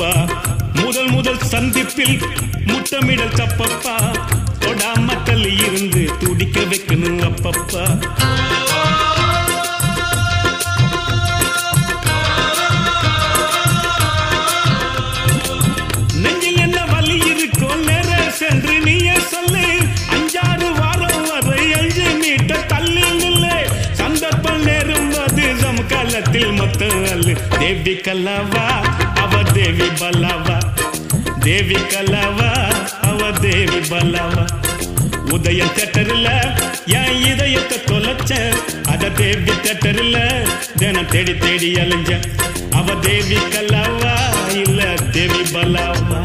அப்பப்பா முதல் முதல் சந்திப்பில் முத்தமிடல் தப்பப்பா தொடாம தள்ளி இருந்து துடிக்க வைக்கணும் அப்பப்பா நெஞ்சில் என்ன வலி இருக்கோ நேர சென்று நீயே சொல்லு அஞ்சாறு வாரம் வரை அஞ்சு மீட்டர் தள்ளி நில்லு சந்தர்ப்பம் நேரும் போது சமகாலத்தில் மொத்தம் அல்லு தேவி கல்லாவா அவ தேவி பல்லாவா தேவி கல்லாவா அவ தேவி பல்லாவா உதயம் தேட்டரில் என் இதயத்தை தொலைச்ச அத தேவி தேட்டரில் தினம் தேடி தேடி அலைஞ்ச அவ தேவி கல்லாவா இல்ல தேவி பல்லாவா